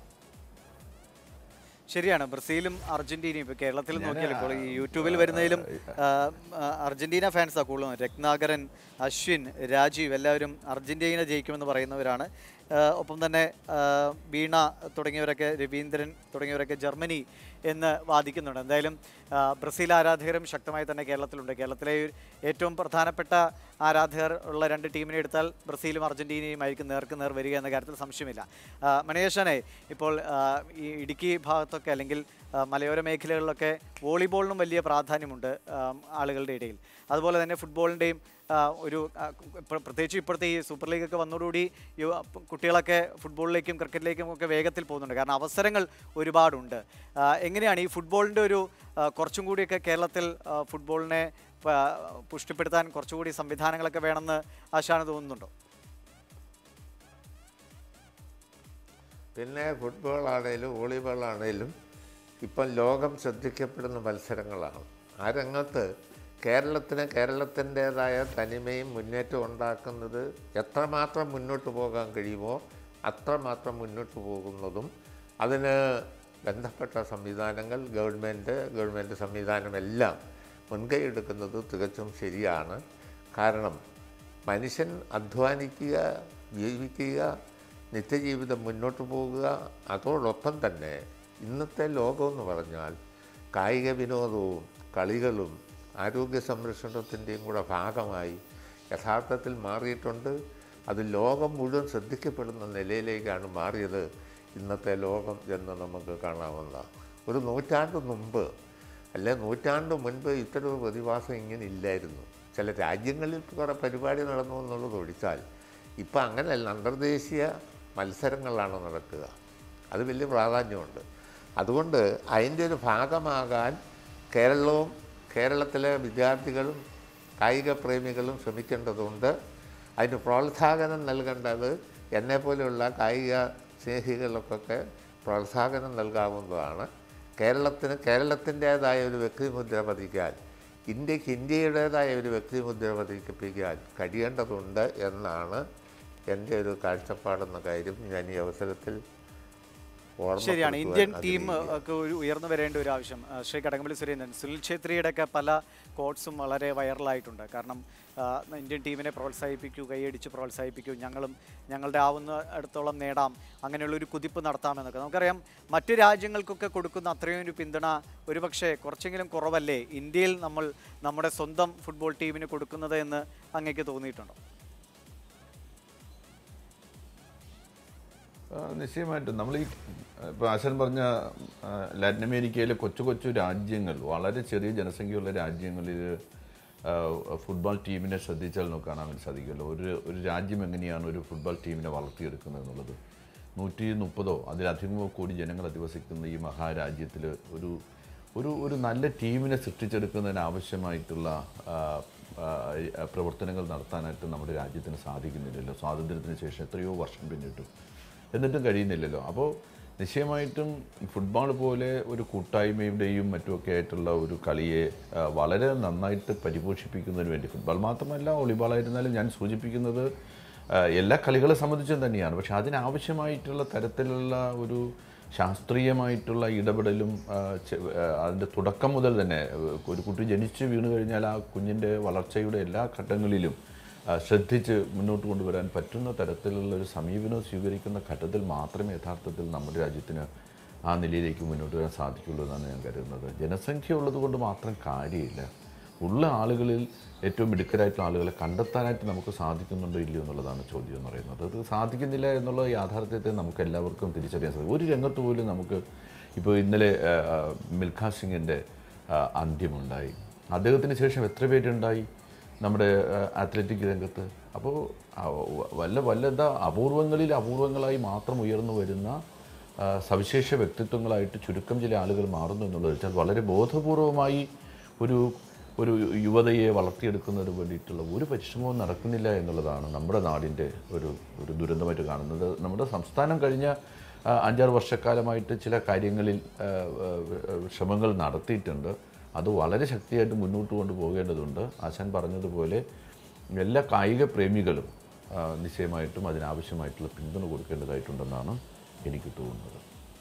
ശരിയാണ് ബ്രസീലും അർജന്റീനയും ഇപ്പോൾ കേരളത്തിൽ നോക്കിയാൽ ഇപ്പോൾ ഈ യൂട്യൂബിൽ വരുന്നതിലും ആ, ആ, അർജന്റീന ഫാൻസാണ് കൂടുതലും രത്നാകരൻ അശ്വിൻ രാജീവ് എല്ലാവരും അർജന്റീന ജയിക്കുമെന്ന് പറയുന്നവരാണ് ആ, ഒപ്പം തന്നെ ആ, വീണ തുടങ്ങിയവരൊക്കെ രവീന്ദ്രൻ തുടങ്ങിയവരൊക്കെ ജർമ്മനി എന്ന് വാദിക്കുന്നുണ്ട് എന്തായാലും ആ, ബ്രസീൽ ആരാധകരും ശക്തമായി തന്നെ കേരളത്തിലുണ്ട് കേരളത്തിലെ ഒരു ഏറ്റവും പ്രധാനപ്പെട്ട ആരാധകർ ഉള്ള രണ്ട് ടീമിനെ എടുത്താൽ ബ്രസീലും അർജന്റീനയും ആയിരിക്കും നേർക്ക് നേർ വരിക എന്ന കാര്യത്തിൽ സംശയമില്ല ആ, മണിയേശനെ ഇപ്പോൾ ആ, ഈ ഇടുക്കി ഭാഗത്തൊക്കെ അല്ലെങ്കിൽ ആ, മലയോര മേഖലകളിലൊക്കെ വോളിബോളിനും വലിയ പ്രാധാന്യമുണ്ട് ആ, ആളുകളുടെ ഇടയിൽ അതുപോലെ തന്നെ ഫുട്ബോളിൻ്റെയും ഒരു ആ, പ്ര- പ്രത്യേകിച്ച് ഇപ്പോഴത്തെ ഈ സൂപ്പർ ലീഗൊക്കെ വന്നതോടുകൂടി യുവ പ- കുട്ടികളൊക്കെ ഫുട്ബോളിലേക്കും ക്രിക്കറ്റിലേക്കും ഒക്കെ വേഗത്തിൽ പോകുന്നുണ്ട് കാരണം അവസരങ്ങൾ ഒരുപാടുണ്ട് ആ, എങ്ങനെയാണ് ഈ ഫുട്ബോളിൻ്റെ ഒരു ആ, കുറച്ചും കൂടിയൊക്കെ കേരളത്തിൽ ആ, ഫുട്ബോളിനെ പ- പുഷ്ടിപ്പെടുത്താൻ കുറച്ചുകൂടി സംവിധാനങ്ങളൊക്കെ വേണമെന്ന് ആശാന് തോന്നുന്നുണ്ടോ പിന്നെ ഫുട്ബോൾ ആണേലും വോളിബോൾ ആണേലും ഇപ്പം ലോകം ശ്രദ്ധിക്കപ്പെടുന്ന മത്സരങ്ങളാണ് ആ രംഗത്ത് കേരളത്തിന് കേരളത്തിൻ്റേതായ തനിമയും മുന്നേറ്റവും ഉണ്ടാക്കുന്നത് എത്രമാത്രം മുന്നോട്ട് പോകാൻ കഴിയുമോ അത്രമാത്രം മുന്നോട്ട് പോകുന്നതും അതിന് ബന്ധപ്പെട്ട സംവിധാനങ്ങൾ ഗവൺമെൻറ് ഗവൺമെൻറ് സംവിധാനമെല്ലാം മുൻകൈ എടുക്കുന്നത് തികച്ചും ശരിയാണ് കാരണം മനുഷ്യൻ അധ്വാനിക്കുക ജീവിക്കുക നിത്യജീവിതം മുന്നോട്ട് പോകുക അതോടൊപ്പം തന്നെ ഇന്നത്തെ ലോകമെന്ന് പറഞ്ഞാൽ കായിക വിനോദവും കളികളും ആരോഗ്യ സംരക്ഷണത്തിൻ്റെയും കൂടെ ഭാഗമായി യഥാർത്ഥത്തിൽ മാറിയിട്ടുണ്ട് അത് ലോകം മുഴുവൻ ശ്രദ്ധിക്കപ്പെടുന്ന നിലയിലേക്കാണ് മാറിയത് ഇന്നത്തെ ലോകം എന്ന് നമുക്ക് കാണാവുന്നതാണ് ഒരു നൂറ്റാണ്ട് മുമ്പ് അല്ലെ നൂറ്റാണ്ട് മുൻപ് ഇത്തരം ഒരു പ്രതിഭാസം ഇങ്ങനെ ഇല്ലായിരുന്നു ചില രാജ്യങ്ങളിൽ കുറേ പരിപാടി നടന്നു എന്നുള്ളത് ഒഴിച്ചാൽ ഇപ്പം അങ്ങനെയല്ല അന്തർദേശീയ മത്സരങ്ങളാണ് നടക്കുക അത് വലിയ പ്രാധാന്യമുണ്ട് അതുകൊണ്ട് അതിൻ്റെ ഒരു ഭാഗമാകാൻ കേരളവും കേരളത്തിലെ വിദ്യാർത്ഥികളും കായിക പ്രേമികളും ശ്രമിക്കേണ്ടതുണ്ട് അതിന് പ്രോത്സാഹനം നൽകേണ്ടത് എന്നെപ്പോലെയുള്ള കായിക സ്നേഹികൾക്കൊക്കെ പ്രോത്സാഹനം നൽകാവുന്നതാണ് കേരളത്തിന് കേരളത്തിൻ്റേതായ ഒരു വ്യക്തിമുദ്ര പതിക്കാൻ ഇന്ത്യക്ക് ഇന്ത്യയുടേതായ ഒരു വ്യക്തിമുദ്ര പതിപ്പിക്കാൻ കഴിയേണ്ടതുണ്ട് എന്നാണ് എൻ്റെ ഒരു കാഴ്ചപ്പാടെന്ന കാര്യം ഞാൻ ഈ അവസരത്തിൽ ശരിയാണ് ഓർമ്മപ്പെടുത്തുവാൻ ഇന്ത്യൻ ടീം ആഗ്രഹിക്കുകയാണ്. ഒക്കെ ഒരു ഉയർന്നു വരേണ്ട ഒരു ആവശ്യം ആ, ശ്രീ കടകംപള്ളി സുരേന്ദ്രൻ സുനിൽ ഛേത്രിയുടെ ഒക്കെ പല കോട്സും വളരെ വൈറലായിട്ടുണ്ട് കാരണം ആ, ഇന്ത്യൻ ടീമിനെ പ്രോത്സാഹിപ്പിക്കൂ കൈയടിച്ച് പ്രോത്സാഹിപ്പിക്കൂ ഞങ്ങളും ഞങ്ങളുടെ ആവുന്ന അടുത്തോളം നേടാം അങ്ങനെയുള്ള ഒരു കുതിപ്പ് നടത്താമെന്നൊക്കെ നമുക്കറിയാം മറ്റു രാജ്യങ്ങൾക്കൊക്കെ കൊടുക്കുന്ന അത്രയും ഒരു പിന്തുണ ഒരുപക്ഷെ കുറച്ചെങ്കിലും കുറവല്ലേ ഇന്ത്യയിൽ നമ്മൾ നമ്മുടെ സ്വന്തം ഫുട്ബോൾ ടീമിന് കൊടുക്കുന്നത് എന്ന് അങ്ങേക്ക് തോന്നിയിട്ടുണ്ടോ ആ, നിശ്ചയമായിട്ടും നമ്മൾ ഈ ഇപ്പോൾ ആശാൻ പറഞ്ഞ ആ, ലാറ്റിൻ അമേരിക്കയിലെ കൊച്ചു കൊച്ചു രാജ്യങ്ങൾ വളരെ ചെറിയ ജനസംഖ്യയുള്ള രാജ്യങ്ങളിൽ ആ, ഫുട്ബോൾ ടീമിനെ ശ്രദ്ധിച്ചാൽ നമുക്ക് കാണാൻ വേണ്ടി സാധിക്കുമല്ലോ ഒരു ഒരു രാജ്യം എങ്ങനെയാണ് ഒരു ഫുട്ബോൾ ടീമിനെ വളർത്തിയെടുക്കുന്നത് എന്നുള്ളത് നൂറ്റി മുപ്പതോ അതിലധികമോ കോടി ജനങ്ങൾ അധിവസിക്കുന്ന ഈ മഹാരാജ്യത്തിൽ ഒരു ഒരു ഒരു നല്ല ടീമിനെ സൃഷ്ടിച്ചെടുക്കുന്നതിന് ആവശ്യമായിട്ടുള്ള ആ, ആ, പ്രവർത്തനങ്ങൾ നടത്താനായിട്ട് നമ്മുടെ രാജ്യത്തിന് സാധിക്കുന്നില്ലല്ലോ സ്വാതന്ത്ര്യത്തിന് ശേഷം എത്രയോ വർഷം പിന്നിട്ടു എന്നിട്ടും കഴിയുന്നില്ലല്ലോ അപ്പോൾ നിശ്ചയമായിട്ടും ഫുട്ബോൾ പോലെ ഒരു കൂട്ടായ്മയുടെയും മറ്റുമൊക്കെ ആയിട്ടുള്ള ഒരു കളിയെ ആ, വളരെ നന്നായിട്ട് പരിപോഷിപ്പിക്കുന്നതിന് വേണ്ടി ഫുട്ബോൾ മാത്രമല്ല വോളിബോൾ ആയിരുന്നാലും ഞാൻ സൂചിപ്പിക്കുന്നത് ആ, എല്ലാ കളികളെ സംബന്ധിച്ചും തന്നെയാണ് പക്ഷെ അതിനാവശ്യമായിട്ടുള്ള തരത്തിലുള്ള ഒരു ശാസ്ത്രീയമായിട്ടുള്ള ഇടപെടലും ആ, ചെ- ആ, അതിൻ്റെ തുടക്കം മുതൽ തന്നെ ഏഹ്, ഒരു കുട്ടി ജനിച്ച് വീണ് കഴിഞ്ഞാൽ ആ കുഞ്ഞിൻ്റെ വളർച്ചയുടെ എല്ലാ ഘട്ടങ്ങളിലും ആ, ശ്രദ്ധിച്ച് മുന്നോട്ട് കൊണ്ടുവരാൻ പറ്റുന്ന തരത്തിലുള്ള ഒരു സമീപനം സ്വീകരിക്കുന്ന ഘട്ടത്തിൽ മാത്രമേ യഥാർത്ഥത്തിൽ നമ്മുടെ രാജ്യത്തിന് ആ നിലയിലേക്ക് മുന്നോട്ട് വരാൻ സാധിക്കുള്ളൂ എന്നാണ് ഞാൻ കരുതുന്നത് ജനസംഖ്യ ഉള്ളത് കൊണ്ട് മാത്രം കാര്യമില്ല ഉള്ള ആളുകളിൽ ഏറ്റവും മിടുക്കരായിട്ടുള്ള ആളുകളെ കണ്ടെത്താനായിട്ട് നമുക്ക് സാധിക്കുന്നുണ്ടോ ഇല്ലയോ എന്നുള്ളതാണ് ചോദ്യം എന്ന് പറയുന്നത് അത് സാധിക്കുന്നില്ല എന്നുള്ള യാഥാർത്ഥ്യത്തെ നമുക്ക് എല്ലാവർക്കും തിരിച്ചറിയാൻ സാധിക്കും ഒരു രംഗത്ത് പോലും നമുക്ക് ഇപ്പോൾ ഇന്നലെ ആ, ആ, മിൽഖാ സിംഗിൻ്റെ ആ, അന്ത്യമുണ്ടായി അദ്ദേഹത്തിന് ശേഷം എത്ര പേരുണ്ടായി നമ്മുടെ അത്ലറ്റിക് രംഗത്ത് അപ്പോൾ വല്ല വല്ലത അപൂർവങ്ങളിൽ അപൂർവങ്ങളായി മാത്രം ഉയർന്നു വരുന്ന ആ, സവിശേഷ വ്യക്തിത്വങ്ങളായിട്ട് ചുരുക്കം ചില ആളുകൾ മാറുന്നു എന്നുള്ളത് വെച്ചാൽ വളരെ ബോധപൂർവമായി ഒരു ഒരു യുവതയെ വളർത്തിയെടുക്കുന്നതിന് വേണ്ടിയിട്ടുള്ള ഒരു പരിശ്രമവും നടക്കുന്നില്ല എന്നുള്ളതാണ് നമ്മുടെ നാടിൻ്റെ ഒരു ഒരു ദുരന്തമായിട്ട് കാണുന്നത് നമ്മുടെ സംസ്ഥാനം കഴിഞ്ഞ ആ, അഞ്ചാറ് വർഷക്കാലമായിട്ട് ചില കാര്യങ്ങളിൽ ആ, ആ, ശ്രമങ്ങൾ നടത്തിയിട്ടുണ്ട് അത് വളരെ ശക്തിയായിട്ട് മുന്നോട്ട് കൊണ്ടുപോകേണ്ടതുണ്ട് ആശാൻ പറഞ്ഞതുപോലെ എല്ലാ കായിക പ്രേമികളും ആ, നിശ്ചയമായിട്ടും അതിനാവശ്യമായിട്ടുള്ള പിന്തുണ കൊടുക്കേണ്ടതായിട്ടുണ്ടെന്നാണ് എനിക്ക് തോന്നുന്നത്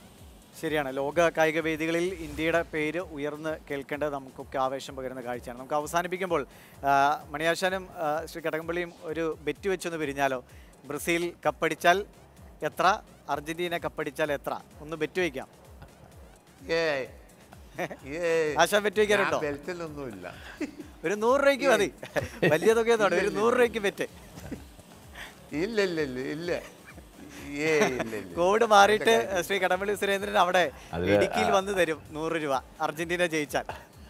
ശരിയാണ് ലോക കായിക വേദികളിൽ ഇന്ത്യയുടെ പേര് ഉയർന്ന് കേൾക്കേണ്ടത് നമുക്കൊക്കെ ആവേശം പകരുന്ന കാഴ്ചയാണ് നമുക്ക് അവസാനിപ്പിക്കുമ്പോൾ ആ, മണിയാശാനും ആ, ശ്രീ കടകംപള്ളിയും ഒരു ബെറ്റ് വെച്ചൊന്ന് പിരിഞ്ഞാലോ ബ്രസീൽ കപ്പടിച്ചാൽ എത്ര അർജന്റീന കപ്പടിച്ചാൽ എത്ര ഒന്ന് ബെറ്റ് വയ്ക്കാം ഏയ്. ഏയ്. ആശാൻ ബെറ്റ് വയ്ക്കാറുണ്ടോ ഞാൻ ബെൽറ്റിലൊന്നുമില്ല ഒരു നൂറ് രൂപയ്ക്ക് മതി വലിയ തുകയൊന്നും ഒരു നൂറ് രൂപയ്ക്ക് ബെറ്റ് ഇല്ല ഇല്ല ഇല്ല ഇല്ല ഏയ് ഇല്ല ഇല്ല കോവിഡ് മാറിയിട്ട് ശ്രീ കടമ്പള്ളി സുരേന്ദ്രൻ അവിടെ അതില് ഇടുക്കിയിൽ വന്ന് തരും നൂറ് രൂപ അർജന്റീന ജയിച്ചാൽ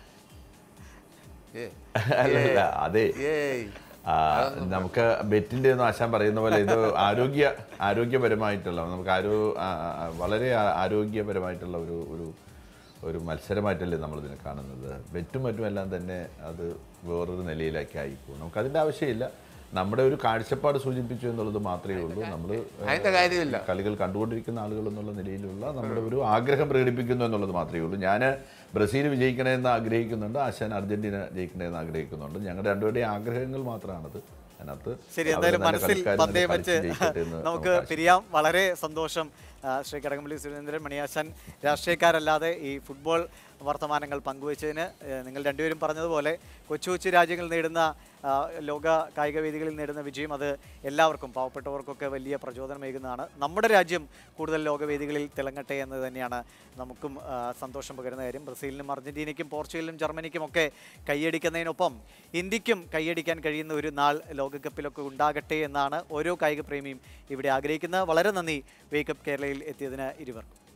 ഏയ്. അല്ലല്ല അതെ ഏയ് ആ, നമുക്ക് ബെറ്റിന്റെ ഒന്നും ആശാൻ പറയുന്ന പോലെ ഇത് ആരോഗ്യ ആരോഗ്യപരമായിട്ടുള്ള നമുക്ക് ആരോ ആ, ആ, വളരെ ആ- ആരോഗ്യപരമായിട്ടുള്ള ഒരു ഒരു ഒരു മത്സരമായിട്ടല്ലേ നമ്മളിതിനെ കാണുന്നത് ബെറ്റും മറ്റും എല്ലാം തന്നെ അത് വേറൊരു നിലയിലേക്ക് ആയിപ്പോകും നമുക്ക് അതിൻ്റെ ആവശ്യമില്ല നമ്മുടെ ഒരു കാഴ്ചപ്പാട് സൂചിപ്പിച്ചു എന്നുള്ളത് മാത്രമേ ഉള്ളൂ നമ്മൾ അതിന്റെ കാര്യമില്ല കളികൾ കണ്ടുകൊണ്ടിരിക്കുന്ന ആളുകൾ എന്നുള്ള നിലയിലുള്ള നമ്മുടെ ഒരു ആഗ്രഹം പ്രകടിപ്പിക്കുന്നു എന്നുള്ളത് മാത്രമേ ഉള്ളൂ ഞാൻ ബ്രസീൽ വിജയിക്കണമെന്ന് ആഗ്രഹിക്കുന്നുണ്ട് ആശാൻ അർജന്റീന ജയിക്കണമെന്ന് ആഗ്രഹിക്കുന്നുണ്ട് ഞങ്ങളുടെ രണ്ടുപേരുടെയും ആഗ്രഹങ്ങൾ മാത്രമാണത് അതിനകത്ത് ശരി അവര് എന്തായാലും നല്ല മനസ്സിൽ കളിക്കാര് പന്തയം നല്ല വെച്ച് കളിച്ച് ജയിക്കട്ടെ എന്ന് നമുക്ക് നമുക്ക് പിരിയാം വളരെ സന്തോഷം ആ, ശ്രീ കടകംപള്ളി സുരേന്ദ്രൻ മണിയാശാൻ രാഷ്ട്രീയക്കാരല്ലാതെ ഈ ഫുട്ബോൾ വർത്തമാനങ്ങൾ പങ്കുവച്ചതിന് ഏ, നിങ്ങൾ രണ്ടുപേരും പറഞ്ഞതുപോലെ കൊച്ചു കൊച്ചു രാജ്യങ്ങൾ നേടുന്ന ആ, ലോക കായിക വേദികളിൽ നേടുന്ന വിജയം അത് എല്ലാവർക്കും പാവപ്പെട്ടവർക്കൊക്കെ വലിയ പ്രചോദനമേകുന്നതാണ് നമ്മുടെ രാജ്യം കൂടുതൽ ലോകവേദികളിൽ തിളങ്ങട്ടെ എന്ന് തന്നെയാണ് നമുക്കും ആ, സന്തോഷം പകരുന്ന കാര്യം ബ്രസീലിനും അർജന്റീനയ്ക്കും പോർച്ചുഗലിനും ജർമ്മനിക്കും ഒക്കെ കൈയടിക്കുന്നതിനൊപ്പം ഇന്ത്യക്കും കൈയടിക്കാൻ കഴിയുന്ന ഒരു നാൾ ലോകകപ്പിലൊക്കെ ഉണ്ടാകട്ടെ എന്നാണ് ഓരോ കായിക പ്രേമിയും ഇവിടെ ആഗ്രഹിക്കുന്നത് വളരെ നന്ദി വേക്കപ്പ് കേരളയിൽ എത്തിയതിന് ഇരുവർക്കും